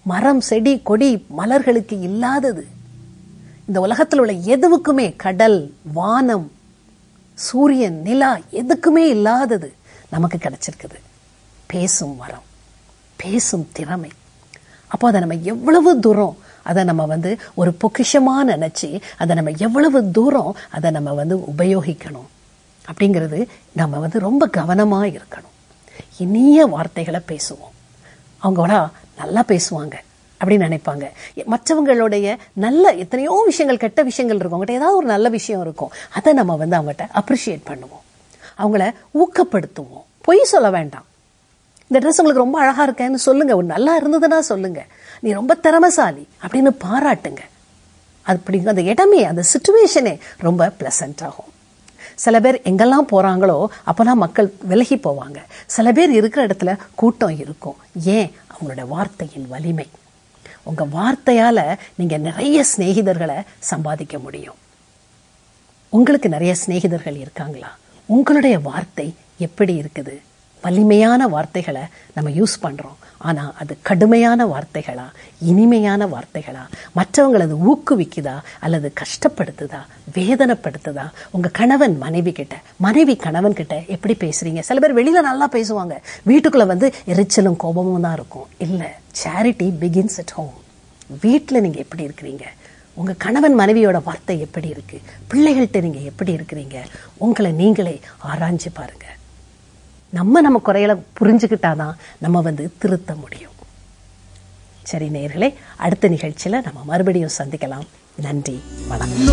மரம் செடி கொடி மலர்களுக்கு இல்லாதது இந்த உலகத்தில் உள்ள எதுவுக்குமே கடல் வானம் சூரியன் நிலா எதுக்குமே இல்லாதது நமக்கு கிடைச்சிருக்குது பேசும் வரம் பேசும் திறமை அப்போ அதை நம்ம எவ்வளவு தூரம் அதை நம்ம வந்து ஒரு பொக்கிஷமாக நினச்சி அதை நம்ம எவ்வளவு தூரம் அதை நம்ம வந்து உபயோகிக்கணும் அப்படிங்கிறது நம்ம வந்து ரொம்ப கவனமாக இருக்கணும் இனிய வார்த்தைகளை பேசுவோம் அவங்களா நல்லா பேசுவாங்க அப்படின்னு நினைப்பாங்க மற்றவங்களுடைய நல்ல எத்தனையோ விஷயங்கள் கெட்ட விஷயங்கள் இருக்கும் அவங்ககிட்ட ஏதாவது ஒரு நல்ல விஷயம் இருக்கும் அதை நம்ம வந்து அவங்ககிட்ட அப்ரிஷியேட் பண்ணுவோம் அவங்கள ஊக்கப்படுத்துவோம் பொய் சொல்ல வேண்டாம் இந்த ட்ரெஸ் உங்களுக்கு ரொம்ப அழகா இருக்கேன்னு சொல்லுங்க ஒரு நல்லா இருந்ததுன்னா சொல்லுங்க நீ ரொம்ப திறமசாலி அப்படின்னு பாராட்டுங்க அப்படி அந்த இடமே அந்த சுச்சுவேஷனே ரொம்ப பிளசன்ட் ஆகும் சில பேர் எங்கெல்லாம் போறாங்களோ அப்போல்லாம் மக்கள் விலகி போவாங்க சில பேர் இருக்கிற இடத்துல கூட்டம் இருக்கும் ஏன் அவங்களோட வார்த்தையின் வலிமை உங்க வார்த்தையால நீங்க நிறைய சிநேகிதர்களை சம்பாதிக்க முடியும் உங்களுக்கு நிறைய சிநேகிதர்கள் இருக்காங்களா உங்களுடைய வார்த்தை எப்படி இருக்குது வலிமையான வார்த்தைகளை நம்ம யூஸ் பண்றோம் ஆனா அது கடுமையான வார்த்தைகளா இனிமையான வார்த்தைகளா மற்றவங்களை அது ஊக்குவிக்குதா அல்லது கஷ்டப்படுத்துதா வேதனைப்படுத்துதா உங்க கணவன் மனைவி கிட்ட மனைவி கணவன் கிட்ட எப்படி பேசுறீங்க சில பேர் வெளியில நல்லா பேசுவாங்க வீட்டுக்குள்ள வந்து எரிச்சலும் கோபமும் தான் இருக்கும் இல்ல சேரிட்டி பிகின்ஸ் அட் ஹோம் வீட்டில் நீங்க எப்படி இருக்கிறீங்க உங்க கணவன் மனைவியோட வார்த்தை எப்படி இருக்கு பிள்ளைகள்கிட்ட நீங்க எப்படி இருக்கிறீங்க உங்களை நீங்களே ஆராய்ஞ்சு பாருங்க நம்ம நம்ம குறைகளை புரிஞ்சுக்கிட்டாதான் நம்ம வந்து திருத்த முடியும் சரி நேயர்களே அடுத்த நிகழ்ச்சியில நம்ம மறுபடியும் சந்திக்கலாம் நன்றி வணக்கம்